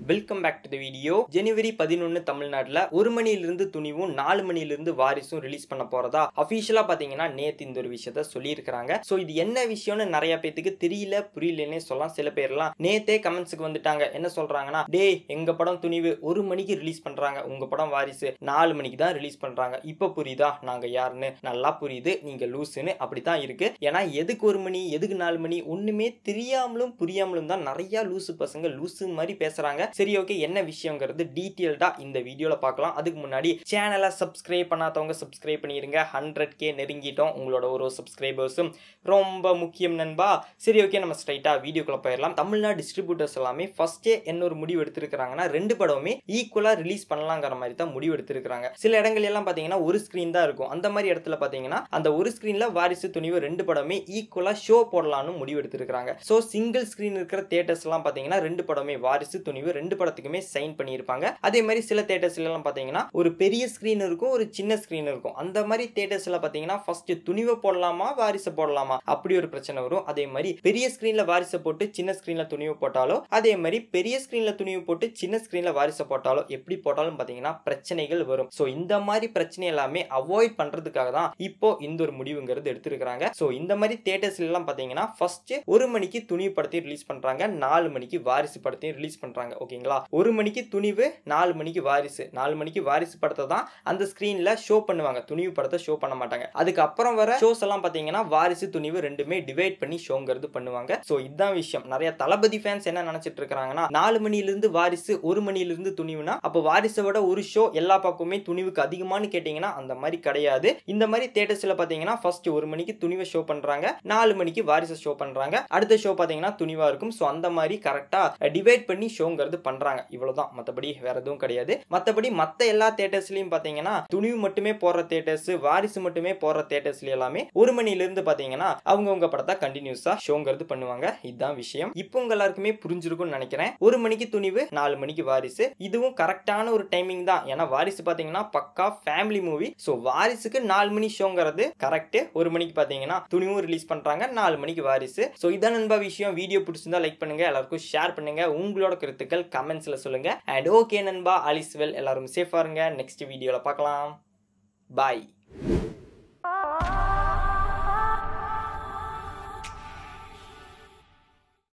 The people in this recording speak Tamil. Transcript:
welcome back to the video ஜனவரி பதினொன்று தமிழ்நாட்டில் ஒரு மணிலிருந்து துணிவும் நாலு மணிலிருந்து வாரிசும் ரிலீஸ் பண்ண போறதா அஃபீஷியலாக பார்த்தீங்கன்னா நேத்து இந்த ஒரு விஷயத்த சொல்லியிருக்கிறாங்க ஸோ இது என்ன விஷயம்னு நிறைய பேத்துக்கு தெரியல புரியலன்னே சொல்லலாம் சில பேர்லாம் நேத்தே கமெண்ட்ஸுக்கு வந்துட்டாங்க என்ன சொல்றாங்கன்னா டே எங்க படம் துணிவு ஒரு மணிக்கு ரிலீஸ் பண்றாங்க உங்க படம் வாரிசு நாலு மணிக்கு தான் ரிலீஸ் பண்றாங்க இப்போ புரியுதா நாங்க யாருன்னு நல்லா புரியுது நீங்க லூசுன்னு அப்படித்தான் இருக்கு ஏன்னா எதுக்கு ஒரு மணி எதுக்கு நாலு மணி ஒண்ணுமே தெரியாமலும் புரியாமலும் தான் நிறைய லூசு பசங்க லூசு மாதிரி பேசுறாங்க சரி ஓகே என்ன விஷயங்கிறது டீட்டெயில்டா இந்த வீடியோல பார்க்கலாம் அதுக்கு முன்னாடி சேனலை சப்ஸ்கிரைப் பண்ணாதவங்க சப்ஸ்கிரைப் பண்ணிருங்க ஹண்ட்ரட் கே நெருங்கிட்டோம் உங்களோட ஒரு சப்ஸ்கிரைபர்ஸும் ரொம்ப முக்கியம் நண்பா சரி ஓகே நம்ம ஸ்ட்ரைட்டா வீடியோக்குள்ள போயிடலாம் தமிழ்நாடு டிஸ்ட்ரிபியூட்டர்ஸ் எல்லாமே ஃபர்ஸ்டே என்ன ஒரு முடிவு எடுத்திருக்கிறாங்கன்னா ரெண்டு படமுமே ஈக்குவலா ரிலீஸ் பண்ணலாங்கிற மாதிரி தான் முடிவு எடுத்திருக்கிறாங்க சில இடங்கள் எல்லாம் பாத்தீங்கன்னா ஒரு ஸ்கிரீன் தான் இருக்கும் அந்த மாதிரி இடத்துல பாத்தீங்கன்னா அந்த ஒரு ஸ்கிரீன்ல வாரிசு துணிவு ரெண்டு படமே ஈக்குவலா ஷோ போடலாம்னு முடிவு எடுத்திருக்கிறாங்க ஸோ சிங்கிள் ஸ்கிரீன் இருக்கிற தேட்டர்ஸ் எல்லாம் பாத்தீங்கன்னா ரெண்டு படமே வாரிசு துணிவு ரெண்டு படத்துக்குமே சைன் பண்ணியிருப்பாங்க அதே மாதிரி சில தேட்டர்ஸ்ல எல்லாம் பாத்தீங்கன்னா ஒரு பெரிய ஸ்கிரீன் இருக்கும் ஒரு சின்ன ஸ்கிரீன் இருக்கும் அந்த மாதிரி தேட்டர்ஸ்ல பாத்தீங்கன்னா ஃபர்ஸ்ட் துணிவை போடலாமா வாரிசை போடலாமா அப்படி ஒரு பிரச்சனை வரும் அதே மாதிரி பெரிய ஸ்கிரீன்ல வாரிசை போட்டு சின்ன ஸ்கிரீன்ல துணிவு போட்டாலோ அதே மாதிரி பெரிய ஸ்கிரீன்ல துணிவு போட்டு சின்ன ஸ்கிரீன்ல வாரிசை போட்டாலோ எப்படி போட்டாலும் பாத்தீங்கன்னா பிரச்சனைகள் வரும் ஸோ இந்த மாதிரி பிரச்சனை எல்லாமே அவாய்ட் பண்றதுக்காக தான் இப்போ இந்த ஒரு முடிவுங்கிறது எடுத்திருக்கிறாங்க ஸோ இந்த மாதிரி தேட்டர்ஸ்ல எல்லாம் பாத்தீங்கன்னா ஃபர்ஸ்ட் ஒரு மணிக்கு துணிவு படத்தையும் ரிலீஸ் பண்றாங்க நாலு மணிக்கு வாரிசு படத்தையும் ரிலீஸ் பண்றாங்க ஓகேங்களா ஒரு மணிக்கு துணிவு நாலு மணிக்கு வாரிசு நாலு மணிக்கு வாரிசு படத்தை தான் அந்த ஸ்கிரீன்ல ஷோ பண்ணுவாங்க துணிவு படத்தை ஷோ பண்ண மாட்டாங்க அதுக்கப்புறம் வர ஷோஸ் எல்லாம் பாத்தீங்கன்னா வாரிசு துணிவு ரெண்டுமே டிவைட் பண்ணி ஷோங்கிறது பண்ணுவாங்க ஸோ இதுதான் விஷயம் நிறைய தளபதி ஃபேன்ஸ் என்ன நினைச்சிட்டு இருக்காங்கன்னா நாலு மணிலிருந்து வாரிசு ஒரு மணிலிருந்து துணிவுனா அப்போ வாரிசை விட ஒரு ஷோ எல்லா பக்கமுமே துணிவுக்கு அதிகமானு கேட்டீங்கன்னா அந்த மாதிரி கிடையாது இந்த மாதிரி தேட்டர்ஸ்ல பாத்தீங்கன்னா ஃபர்ஸ்ட் ஒரு மணிக்கு துணிவை ஷோ பண்றாங்க நாலு மணிக்கு வாரிசை ஷோ பண்றாங்க அடுத்த ஷோ பாத்தீங்கன்னா துணிவா இருக்கும் ஸோ அந்த மாதிரி கரெக்டா டிவைட் பண்ணி ஷோங்கிறது பண்றாங்க இவ்வளவுதான் மற்றபடி வேற எதுவும் கிடையாது மற்றபடி மற்ற எல்லா தேட்டர்ஸ்லயும் பாத்தீங்கன்னா துணிவு மட்டுமே போடுற தேட்டர்ஸ் வாரிசு மட்டுமே போடுற தேட்டர்ஸ்ல எல்லாமே ஒரு மணில இருந்து பாத்தீங்கன்னா அவங்கவுங்க படத்தை கண்டினியூஸா ஷோங்கிறது பண்ணுவாங்க இதுதான் விஷயம் இப்போ உங்க எல்லாருக்குமே புரிஞ்சிருக்கும்னு நினைக்கிறேன் ஒரு மணிக்கு துணிவு நாலு மணிக்கு வாரிசு இதுவும் கரெக்டான ஒரு டைமிங் தான் ஏன்னா வாரிசு பாத்தீங்கன்னா பக்கா ஃபேமிலி மூவி ஸோ வாரிசுக்கு நாலு மணி ஷோங்கிறது கரெக்ட் ஒரு மணிக்கு பாத்தீங்கன்னா துணிவும் ரிலீஸ் பண்றாங்க நாலு மணிக்கு வாரிசு ஸோ இதான் நண்பா விஷயம் வீடியோ பிடிச்சிருந்தா லைக் பண்ணுங்க எல்லாருக்கும் ஷேர் பண்ணுங்க உங்களோட கருத்துக்கள் கமெண்ட்ஸ்ல சொல்லுங்க அண்ட் ஓகே நண்பா அலிஸ்வெல் எல்லாரும் சேஃபா இருங்க நெக்ஸ்ட் வீடியோல பார்க்கலாம் பாய்